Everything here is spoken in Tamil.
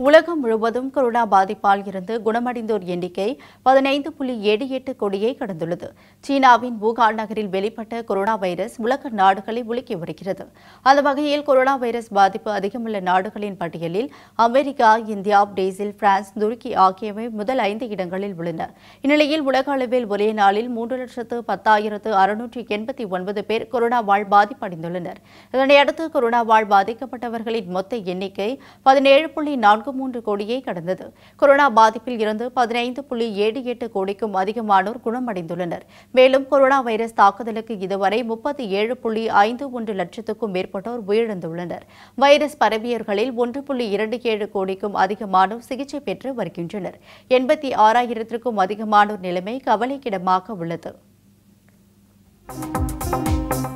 உலகம் முழுவதும் கொரோனா பாதிப்பால் இருந்து குணமடைந்தோர் எண்ணிக்கை பதினைந்து புள்ளி ஏழு எட்டு கோடியை கடந்துள்ளது சீனாவின் வூகான் நகரில் வெளிப்பட்ட கொரோனா வைரஸ் உலக நாடுகளை உலுக்கி வருகிறது அந்த வகையில் கொரோனா வைரஸ் பாதிப்பு அதிகமுள்ள நாடுகளின் பட்டியலில் அமெரிக்கா இந்தியா பிரேசில் பிரான்ஸ் துருக்கி ஆகியவை முதல் ஐந்து இடங்களில் உள்ளன இந்நிலையில் உலக அளவில் ஒரே நாளில் மூன்று லட்சத்து பத்தாயிரத்து அறுநூற்றி எண்பத்தி ஒன்பது பேர் கொரோனாவால் பாதிப்படைந்துள்ளனர் இதனையடுத்து கொரோனாவால் பாதிக்கப்பட்டவர்களின் மொத்த எண்ணிக்கை பதினேழு புள்ளி நான்கு மூன்று கோடியை கடந்தது கொரோனா பாதிப்பில் இருந்து பதினைந்து புள்ளி ஏழு எட்டு கோடிக்கும் அதிகமானோர் குணமடைந்துள்ளனர் மேலும் கொரோனா வைரஸ் தாக்குதலுக்கு இதுவரை முப்பத்தி ஏழு புள்ளி ஐந்து ஒன்று லட்சத்துக்கும் மேற்பட்டோர் உயிரிழந்துள்ளனர் வைரஸ் பரவியவர்களில் ஒன்று புள்ளி இரண்டு ஏழு கோடிக்கும் அதிகமானோர் சிகிச்சை பெற்று வருகின்றனர் எண்பத்தி ஆறாயிரத்திற்கும் அதிகமானோர் நிலைமை கவலைக்கிடமாக உள்ளது